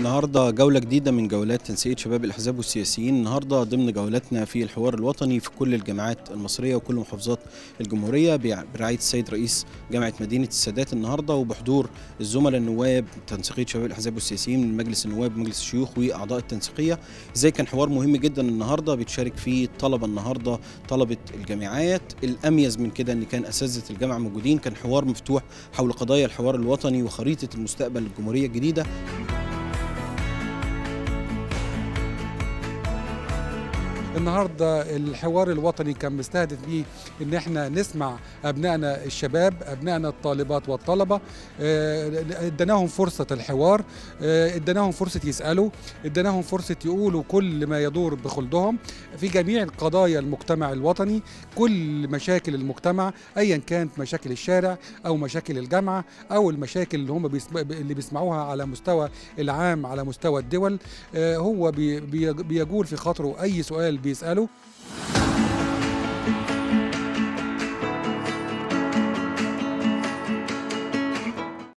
النهارده جولة جديدة من جولات تنسيقية شباب الأحزاب والسياسيين، النهارده ضمن جولاتنا في الحوار الوطني في كل الجامعات المصرية وكل محافظات الجمهورية بع- برعاية السيد رئيس جامعة مدينة السادات النهارده وبحضور الزملاء النواب تنسيقية شباب الأحزاب والسياسيين من مجلس النواب ومجلس الشيوخ وأعضاء التنسيقية، ازاي كان حوار مهم جدا النهارده بتشارك فيه الطلبة النهارده طلبة الجامعات، الأميز من كده إن كان أساتذة الجامعة موجودين، كان حوار مفتوح حول قضايا الحوار الوطني وخريطة المستقبل للجمهورية الجديدة. النهارده الحوار الوطني كان مستهدف بيه ان احنا نسمع ابنائنا الشباب ابنائنا الطالبات والطلبه آه، اديناهم فرصه الحوار آه، اديناهم فرصه يسالوا اديناهم فرصه يقولوا كل ما يدور بخلدهم في جميع قضايا المجتمع الوطني كل مشاكل المجتمع ايا كانت مشاكل الشارع او مشاكل الجامعه او المشاكل اللي هم بيسم... اللي بيسمعوها على مستوى العام على مستوى الدول آه، هو بي... بي... بيجول في خاطره اي سؤال بيساله